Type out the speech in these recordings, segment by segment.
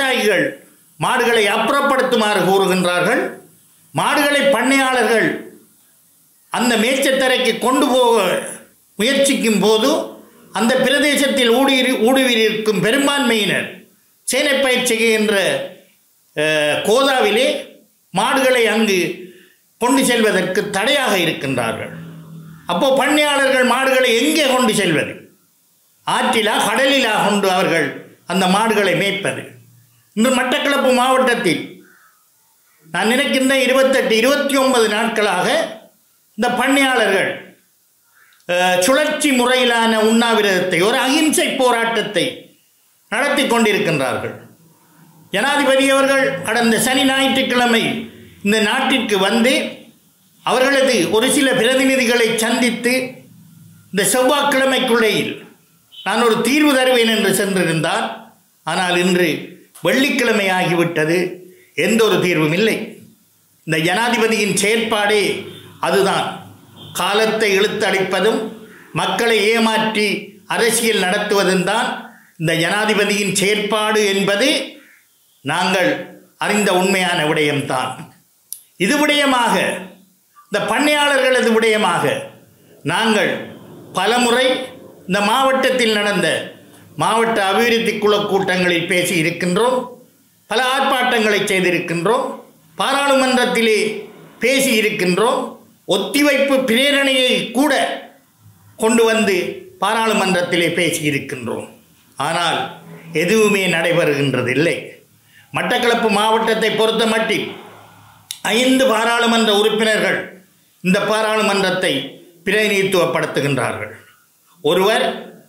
நிர்வாகிகள் மாடுகளை அப்புறப்படுத்துமாறு கூறுகின்றார்கள் மாடுகளை பண்ணையாளர்கள் அந்த மேய்ச்சத்தரைக்கு கொண்டு போக முயற்சிக்கும் போது அந்த பிரதேசத்தில் ஊடுருவி ஊடுருவியிருக்கும் பெரும்பான்மையினர் சேனை பயிற்சி செய்கின்ற அஹ், கோதாவிலே மாடுகளை அங்கு கொண்டு செல்வதற்கு தடையாக இருக்கின்றார்கள் அப்போ பண்ணையாளர்கள் மாடுகளை எங்கே கொண்டு செல்வது ஆற்றிலா கடலிலா கொண்டு அவர்கள் அந்த மாடுகளை மேய்ப்பது இன்று மட்டக்களப்பு மாவட்டத்தில் நான் நினைக்கின்ற இருபத்தெட்டு இருபத்தி ஒன்பது நாட்களாக இந்த பண்ணையாளர்கள் அஹ், சுழற்சி முறையிலான உண்ணாவிரதத்தை ஒரு அகிம்சை போராட்டத்தை நடத்தி கொண்டிருக்கின்றார்கள் ஜனாதிபதி அவர்கள் கடந்த சனி ஞாயிற்றுக்கிழமை இந்த நாட்டிற்கு வந்து அவர்களது ஒரு சில பிரதிநிதிகளை சந்தித்து இந்த செவ்வாய்க்கிழமைக்குள்ளேயில் நான் ஒரு தீர்வு தருவேன் என்று சென்றிருந்தார் ஆனால் இன்று வெள்ளிக்கிழமை ஆகிவிட்டது எந்த ஒரு தீர்வும் இல்லை இந்த ஜனாதிபதியின் செயற்பாடே அதுதான் காலத்தை இழுத்தடிப்பதும் மக்களை ஏமாற்றி அரசியல் நடத்துவதும் தான் இந்த ஜனாதிபதியின் செயற்பாடு என்பது நாங்கள் அறிந்த உண்மையான விடயம்தான் இது விடயமாக இந்த பண்ணையாளர்களது விடயமாக நாங்கள் பலமுறை இந்த மாவட்டத்தில் நடந்த மாவட்ட அபிவிருத்தி குழு கூட்டங்களில் பேசி இருக்கின்றோம் பல ஆர்ப்பாட்டங்களை செய்திருக்கின்றோம் பாராளுமன்றத்திலே பேசி இருக்கின்றோம் ஒத்திவைப்பு பிரேரணையை கூட கொண்டு வந்து பாராளுமன்றத்திலே பேசி இருக்கின்றோம் ஆனால் எதுவுமே நடைபெறுகின்றதில்லை மட்டக்களப்பு மாவட்டத்தை பொறுத்த மட்டில் ஐந்து பாராளுமன்ற உறுப்பினர்கள் இந்த பாராளுமன்றத்தை பிரதிநிதித்துவப்படுத்துகின்றார்கள் ஒருவர்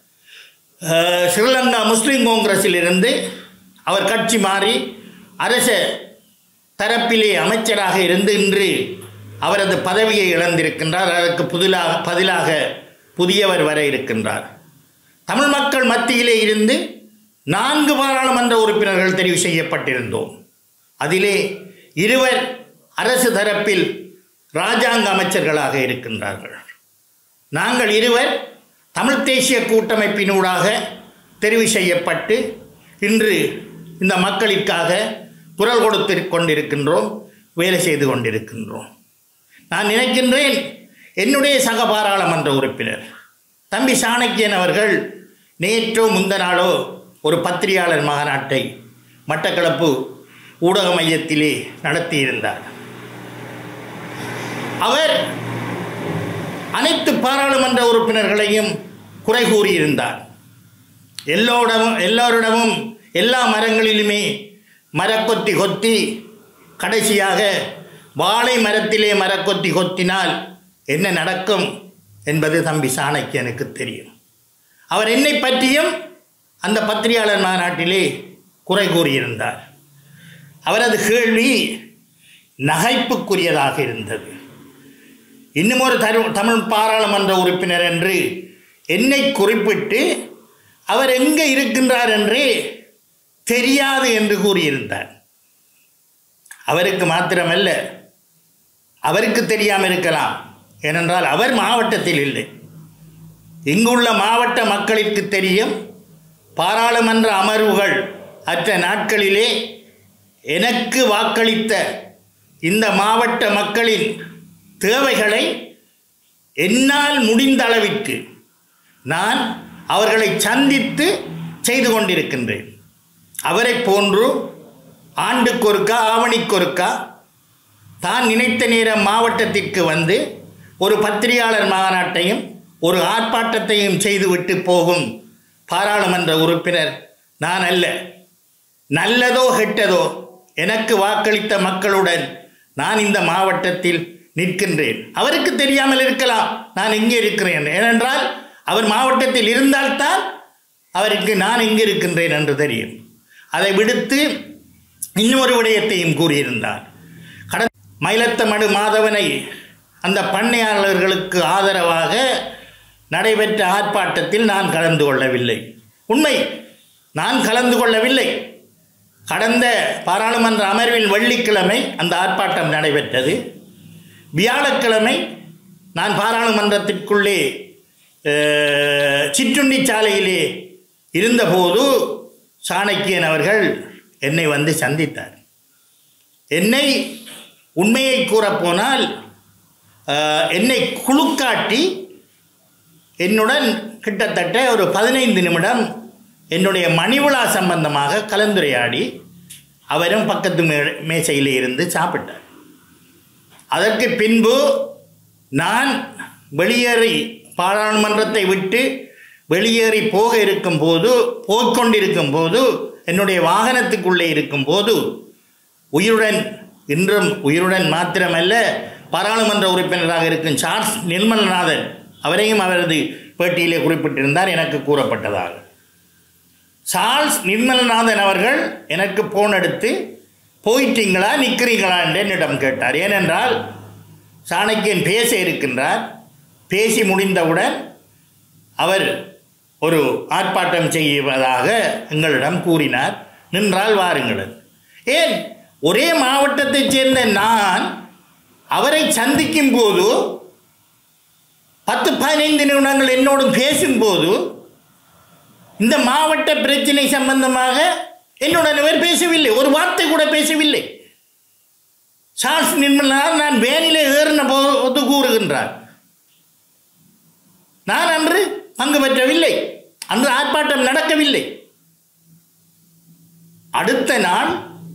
அஹ், ஸ்ரீலங்கா முஸ்லீம் காங்கிரஸில் இருந்து அவர் கட்சி மாறி அரச தரப்பிலே அமைச்சராக இருந்து இன்று அவரது பதவியை இழந்திருக்கின்றார் அதற்கு புதிலாக பதிலாக புதியவர் வர இருக்கின்றார் தமிழ் மக்கள் மத்தியிலே இருந்து நான்கு பாராளுமன்ற உறுப்பினர்கள் தெரிவு செய்யப்பட்டிருந்தோம் அதிலே இருவர் அரசு தரப்பில் இராஜாங்க அமைச்சர்களாக இருக்கின்றார்கள் நாங்கள் இருவர் தமிழ் தேசிய கூட்டமைப்பினூடாக தெரிவு செய்யப்பட்டு இன்று இந்த மக்களுக்காக குரல் கொடுத்து கொண்டிருக்கின்றோம் வேலை செய்து கொண்டிருக்கின்றோம் நான் நினைக்கின்றேன் என்னுடைய சக பாராளுமன்ற உறுப்பினர் தம்பி சாணக்கியன் அவர்கள் நேற்றோ முந்த நாளோ ஒரு பத்திரிகையாளர் மாநாட்டை மட்டக்களப்பு ஊடக மையத்திலே நடத்தியிருந்தார் அவர் அனைத்து பாராளுமன்ற உறுப்பினர்களையும் குறை கூறியிருந்தார் எல்லோரிடமும் எல்லோரிடமும் எல்லா மரங்களிலுமே மரக்கொத்தி கொத்தி கடைசியாக வாழை மரத்திலே மரக்கொத்தி கொத்தினால் என்ன நடக்கும் என்பது தம்பி சாணக்கியனுக்கு தெரியும் அவர் என்னை பற்றியும் அந்த பத்திரிகையாளர் மாநாட்டிலே குறை கூறியிருந்தார் அவரது கேள்வி நகைப்புக்குரியதாக இருந்தது இன்னும் ஒரு தரு தமிழ் பாராளுமன்ற உறுப்பினர் என்று என்னை குறிப்பிட்டு அவர் எங்கே இருக்கின்றார் என்று தெரியாது என்று கூறியிருந்தார் அவருக்கு மாத்திரமல்ல அவருக்கு தெரியாமல் இருக்கலாம் ஏனென்றால் அவர் மாவட்டத்தில் இல்லை இங்குள்ள மாவட்ட மக்களுக்கு தெரியும் பாராளுமன்ற அமர்வுகள் அற்ற நாட்களிலே எனக்கு வாக்களித்த இந்த மாவட்ட மக்களின் தேவைகளை என்னால் முடிந்த அளவிற்கு நான் அவர்களை சந்தித்து செய்து கொண்டிருக்கின்றேன் அவரை போன்று ஆண்டுக்கொருக்கா ஆவணிக்கொருக்கா தான் நினைத்த நேரம் மாவட்டத்திற்கு வந்து ஒரு பத்திரிகையாளர் மாநாட்டையும் ஒரு ஆர்ப்பாட்டத்தையும் செய்துவிட்டு போகும் பாராளுமன்ற உறுப்பினர் நான் அல்ல நல்லதோ கெட்டதோ எனக்கு வாக்களித்த மக்களுடன் நான் இந்த மாவட்டத்தில் நிற்கின்றேன் அவருக்கு தெரியாமல் இருக்கலாம் நான் இங்கே இருக்கிறேன் ஏனென்றால் அவர் மாவட்டத்தில் இருந்தால்தான் அவருக்கு நான் இங்கே இருக்கின்றேன் என்று தெரியும் அதை விடுத்து இன்னொரு விடயத்தையும் கூறியிருந்தார் கடந்த மயிலத்தமடு மாதவனை அந்த பண்ணையாளர்களுக்கு ஆதரவாக நடைபெற்ற ஆர்ப்பாட்டத்தில் நான் கலந்து கொள்ளவில்லை உண்மை நான் கலந்து கொள்ளவில்லை கடந்த பாராளுமன்ற அமர்வில் வெள்ளிக்கிழமை அந்த ஆர்ப்பாட்டம் நடைபெற்றது வியாழக்கிழமை நான் பாராளுமன்றத்திற்குள்ளே அஹ், சிற்றுண்டி சாலையிலே இருந்தபோது சாணக்கியன் அவர்கள் என்னை வந்து சந்தித்தார் என்னை உண்மையை கூறப்போனால் ஆஹ், என்னை குழுக்காட்டி என்னுடன் கிட்டத்தட்ட ஒரு பதினைந்து நிமிடம் என்னுடைய மணிவிழா சம்பந்தமாக கலந்துரையாடி அவரும் பக்கத்து மே மேசையில் இருந்து சாப்பிட்டார் அதற்கு பின்பு நான் வெளியேறி பாராளுமன்றத்தை விட்டு வெளியேறி போக இருக்கும் போது போய்க்கொண்டிருக்கும் போது என்னுடைய வாகனத்துக்குள்ளே இருக்கும் போது உயிருடன் இன்றும் உயிருடன் மாத்திரமல்ல பாராளுமன்ற உறுப்பினராக இருக்கும் சார்ஸ் நிர்மலநாதன் அவரையும் அவரது பேட்டியிலே குறிப்பிட்டிருந்தார் எனக்கு கூறப்பட்டதாக சார்ல்ஸ் நிர்மலநாதன் அவர்கள் எனக்கு போன் எடுத்து போயிட்டீங்களா நிற்கிறீங்களா என்று என்னிடம் கேட்டார் ஏனென்றால் சாணக்கியன் பேச இருக்கின்றார் பேசி முடிந்தவுடன் அவர் ஒரு ஆர்ப்பாட்டம் செய்வதாக எங்களிடம் கூறினார் நின்றால் வாருங்கள் ஏன் ஒரே மாவட்டத்தைச் சேர்ந்த நான் அவரை சந்திக்கும் போது பத்து பதினைந்து நிமிடங்கள் என்னோடு பேசும்போது இந்த மாவட்ட பிரச்சனை சம்பந்தமாக என்னுடன் அவர் பேசவில்லை ஒரு வார்த்தை கூட பேசவில்லை சார்ஸ் நிர்மலா நான் வேனிலே ஏறின போது கூறுகின்றார் நான் அன்று பங்கு பெற்றவில்லை அன்று ஆர்ப்பாட்டம் நடக்கவில்லை அடுத்த நாள்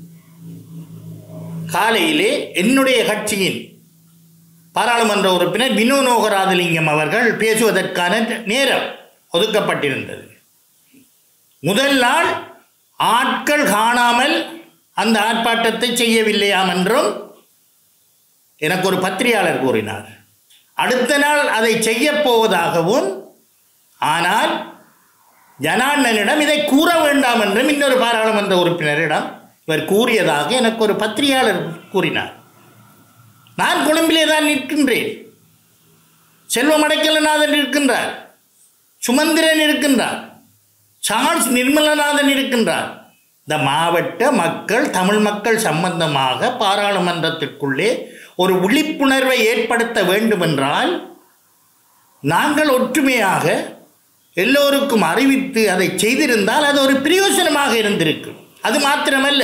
காலையிலே என்னுடைய கட்சியின் பாராளுமன்ற உறுப்பினர் வினோ நோகராஜலிங்கம் அவர்கள் பேசுவதற்கான நேரம் ஒதுக்கப்பட்டிருந்தது முதல் நாள் ஆட்கள் காணாமல் அந்த ஆர்ப்பாட்டத்தை செய்யவில்லையாம் என்றும் எனக்கு ஒரு பத்திரிகையாளர் கூறினார் அடுத்த நாள் அதை செய்யப் போவதாகவும் ஆனால் ஜனார்டனிடம் இதை கூற வேண்டாம் என்றும் இன்னொரு பாராளுமன்ற உறுப்பினரிடம் இவர் கூறியதாக எனக்கு ஒரு பத்திரிகையாளர் கூறினார் நான் கொழும்பிலே தான் நிற்கின்றேன் செல்வம் அடைக்கலநாதன் இருக்கின்றார் சுமந்திரன் இருக்கின்றார் சார்ல்ஸ் நிர்மலநாதன் இருக்கின்றார் இந்த மாவட்ட மக்கள் தமிழ் மக்கள் சம்பந்தமாக பாராளுமன்றத்திற்குள்ளே ஒரு விழிப்புணர்வை ஏற்படுத்த வேண்டுமென்றால் நாங்கள் ஒற்றுமையாக எல்லோருக்கும் அறிவித்து அதை செய்திருந்தால் அது ஒரு பிரயோசனமாக இருந்திருக்கும் அது மாத்திரமல்ல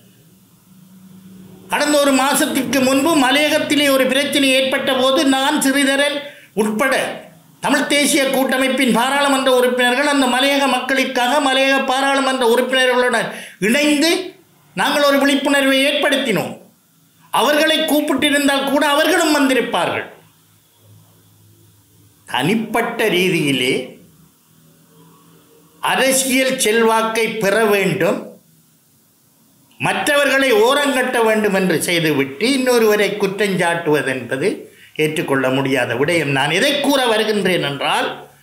கடந்த ஒரு மாசத்திற்கு முன்பு மலையகத்திலே ஒரு பிரச்சனை ஏற்பட்ட போது நான் சிறிதரன் உட்பட தமிழ் தேசிய கூட்டமைப்பின் பாராளுமன்ற உறுப்பினர்கள் அந்த மலையக மக்களுக்காக மலையக பாராளுமன்ற உறுப்பினர்களுடன் இணைந்து நாங்கள் ஒரு விழிப்புணர்வை ஏற்படுத்தினோம் அவர்களை கூப்பிட்டிருந்தால் கூட அவர்களும் வந்திருப்பார்கள் தனிப்பட்ட ரீதியிலே அரசியல் செல்வாக்கை பெற வேண்டும் மற்றவர்களை ஓரங்கட்ட வேண்டும் என்று செய்துவிட்டு இன்னொருவரை குற்றஞ்சாட்டுவது என்பது ஏற்றுக்கொள்ள முடியாத விடயம் நான் எதை கூற வருகின்றேன் என்றால்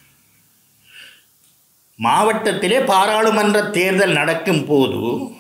மாவட்டத்திலே பாராளுமன்ற தேர்தல் நடக்கும் போது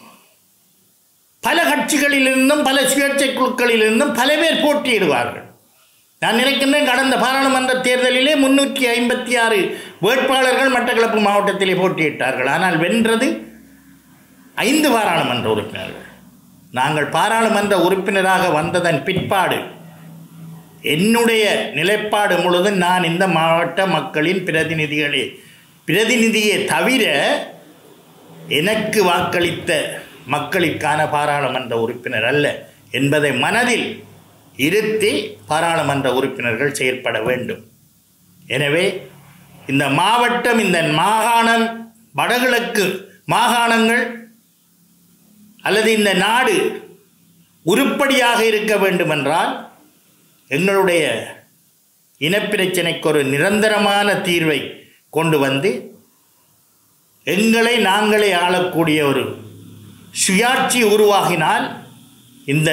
பல கட்சிகளிலிருந்தும் பல சுயேட்சை குழுக்களிலிருந்தும் பல பேர் போட்டியிடுவார்கள் நான் நினைக்கின்றேன் கடந்த பாராளுமன்ற தேர்தலிலே முன்னூற்றி ஐம்பத்தி ஆறு வேட்பாளர்கள் மட்டக்களப்பு மாவட்டத்திலே போட்டியிட்டார்கள் ஆனால் வென்றது ஐந்து பாராளுமன்ற உறுப்பினர்கள் நாங்கள் பாராளுமன்ற உறுப்பினராக வந்ததன் பிற்பாடு என்னுடைய நிலைப்பாடு முழுதும் நான் இந்த மாவட்ட மக்களின் பிரதிநிதிகளே பிரதிநிதியே தவிர எனக்கு வாக்களித்த மக்களுக்கான பாராளுமன்ற உறுப்பினர் அல்ல என்பதை மனதில் இருத்தி பாராளுமன்ற உறுப்பினர்கள் செயற்பட வேண்டும் எனவே இந்த மாவட்டம் இந்த மாகாணம் வடகிழக்கு மாகாணங்கள் அல்லது இந்த நாடு உருப்படியாக இருக்க வேண்டுமென்றால் எங்களுடைய இனப்பிரச்சனைக்கு ஒரு நிரந்தரமான தீர்வை கொண்டு வந்து எங்களை நாங்களே ஆளக்கூடிய ஒரு சுயாட்சி உருவாகினால் இந்த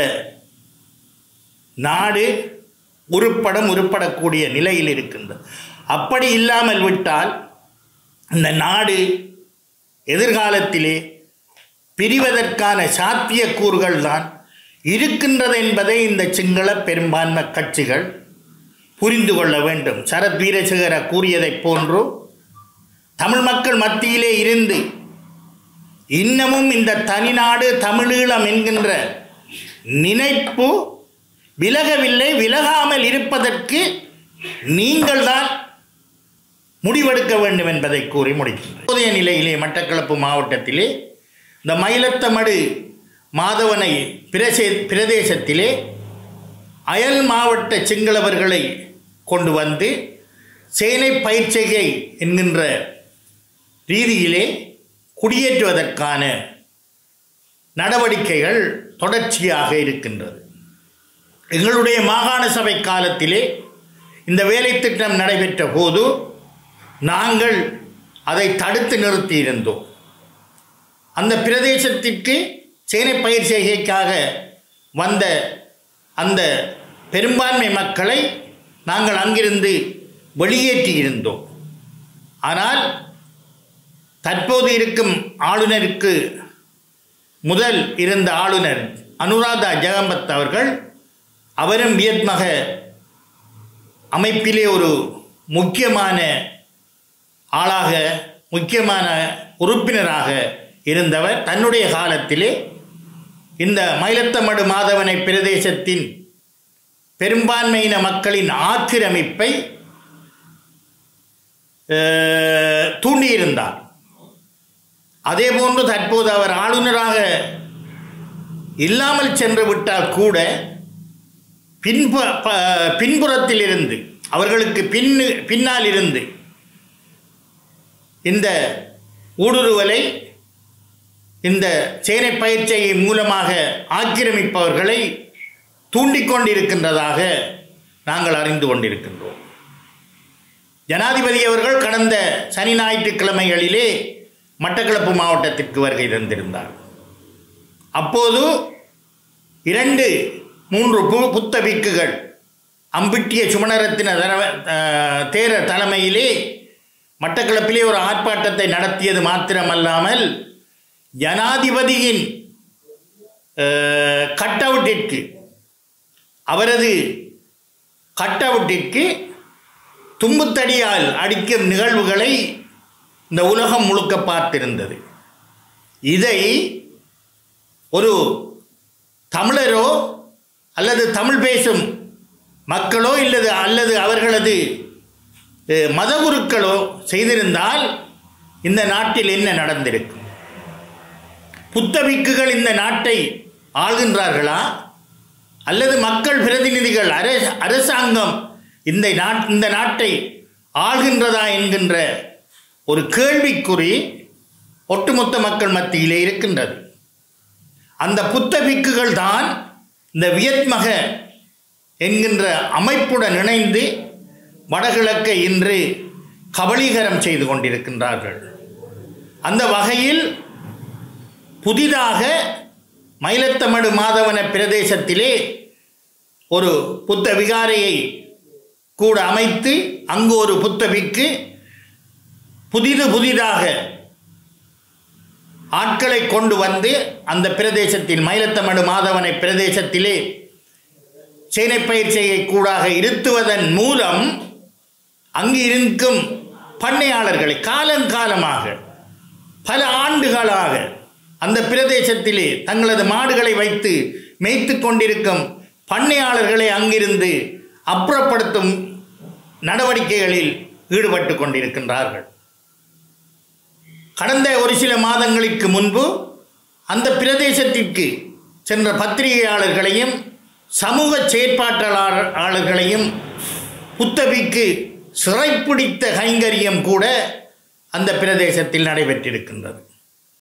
நாடு உருப்படம் உருப்படக்கூடிய நிலையில் இருக்கின்றது அப்படி இல்லாமல் விட்டால் இந்த நாடு எதிர்காலத்திலே பிரிவதற்கான சாத்தியக்கூறுகள் தான் இருக்கின்றது என்பதை இந்த சிங்கள பெரும்பான்மை கட்சிகள் புரிந்து கொள்ள வேண்டும் சரத் வீரசேகர கூறியதைப் போன்று தமிழ் மக்கள் மத்தியிலே இருந்து இன்னமும் இந்த தனிநாடு தமிழீழம் என்கின்ற நினைப்பு விலகவில்லை விலகாமல் இருப்பதற்கு நீங்கள்தான் முடிவெடுக்க வேண்டும் என்பதை கூறி முடிக்கின்றேன் தற்போதைய நிலையிலே மட்டக்களப்பு மாவட்டத்திலே இந்த மயிலத்தமடு மாதவனை பிரசே பிரதேசத்திலே அயல் மாவட்ட சிங்களவர்களை கொண்டு வந்து சேனை பயிற்சிகை என்கின்ற ரீதியிலே குடியேற்றுவதற்கான நடவடிக்கைகள் தொடர்ச்சியாக இருக்கின்றது எங்களுடைய மாகாண சபை காலத்திலே இந்த வேலை திட்டம் நடைபெற்ற போது நாங்கள் அதை தடுத்து நிறுத்தியிருந்தோம் அந்த பிரதேசத்திற்கு சேனை பயிர் செய்கைக்காக வந்த அந்த பெரும்பான்மை மக்களை நாங்கள் அங்கிருந்து வெளியேற்றி இருந்தோம் ஆனால் தற்போது இருக்கும் ஆளுநருக்கு முதல் இருந்த ஆளுநர் அனுராதா ஜெகம்பத் அவர்கள் அவரும் வியத்மக அமைப்பிலே ஒரு முக்கியமான ஆளாக முக்கியமான உறுப்பினராக இருந்தவர் தன்னுடைய காலத்திலே இந்த மயிலத்தமடு மாதவனை பிரதேசத்தின் பெரும்பான்மையின மக்களின் ஆக்கிரமிப்பை அஹ், தூண்டியிருந்தார் அதேபோன்று தற்போது அவர் ஆளுநராக இல்லாமல் சென்று விட்டால் கூட பின்பு ப- பின்புறத்தில் இருந்து அவர்களுக்கு பின்னு பின்னால் இருந்து இந்த ஊடுருவலை இந்த சேனை பயிற்சியை மூலமாக ஆக்கிரமிப்பவர்களை தூண்டிக்கொண்டிருக்கின்றதாக நாங்கள் அறிந்து கொண்டிருக்கின்றோம் ஜனாதிபதி அவர்கள் கடந்த சனி ஞாயிற்றுக்கிழமைகளிலே மட்டக்களப்பு மாவட்டத்திற்கு வருகை தந்திருந்தார் அப்போது இரண்டு மூன்று பு புத்த பிக்குகள் அம்பிட்டிய சுமணரத்தின தரவ அஹ், தேரர் தலைமையிலே மட்டக்களப்பிலே ஒரு ஆர்ப்பாட்டத்தை நடத்தியது மாத்திரமல்லாமல் ஜனாதிபதியின் கட் அவுட்டிற்கு அவரது கட் அவுட்டிற்கு தும்புத்தடியால் அடிக்கும் நிகழ்வுகளை இந்த உலகம் முழுக்க பார்த்திருந்தது இதை ஒரு தமிழரோ அல்லது தமிழ் பேசும் மக்களோ இல்லது அல்லது அவர்களது அஹ், மதகுருக்களோ செய்திருந்தால் இந்த நாட்டில் என்ன நடந்திருக்கும் புத்தபிக்குகள் இந்த நாட்டை ஆள்கின்றார்களா அல்லது மக்கள் பிரதிநிதிகள் அரச அரசாங்கம் இந்த நாட் இந்த நாட்டை ஆள்கின்றதா என்கின்ற ஒரு கேள்விக்குறி ஒட்டுமொத்த மக்கள் மத்தியிலே இருக்கின்றது அந்த புத்தபிக்குகள் தான் இந்த வியத்மக என்கின்ற அமைப்புடன் இணைந்து வடகிழக்கை இன்று கபலீகரம் செய்து கொண்டிருக்கின்றார்கள் அந்த வகையில் புதிதாக மயிலத்தமடு மாதவன பிரதேசத்திலே ஒரு புத்த விகாரையை கூட அமைத்து அங்கு ஒரு புத்தபிக்கு புதிது புதிதாக ஆட்களை கொண்டு வந்து அந்த பிரதேசத்தில் மயிலத்தமடு மாதவனை பிரதேசத்திலே சேனை பயிற்சியை கூடாக இருத்துவதன் மூலம் அங்கு இருக்கும் பண்ணையாளர்களை காலங்காலமாக பல ஆண்டுகளாக அந்த பிரதேசத்திலே தங்களது மாடுகளை வைத்து மேய்த்து கொண்டிருக்கும் பண்ணையாளர்களை அங்கிருந்து அப்புறப்படுத்தும் நடவடிக்கைகளில் ஈடுபட்டு கொண்டிருக்கின்றார்கள் கடந்த ஒரு சில மாதங்களுக்கு முன்பு அந்த பிரதேசத்திற்கு சென்ற பத்திரிகையாளர்களையும் சமூக செயற்பாட்டாளர்களையும் புத்தபிக்கு சிறைப்பிடித்த கைங்கரியம் கூட அந்த பிரதேசத்தில் நடைபெற்றிருக்கின்றது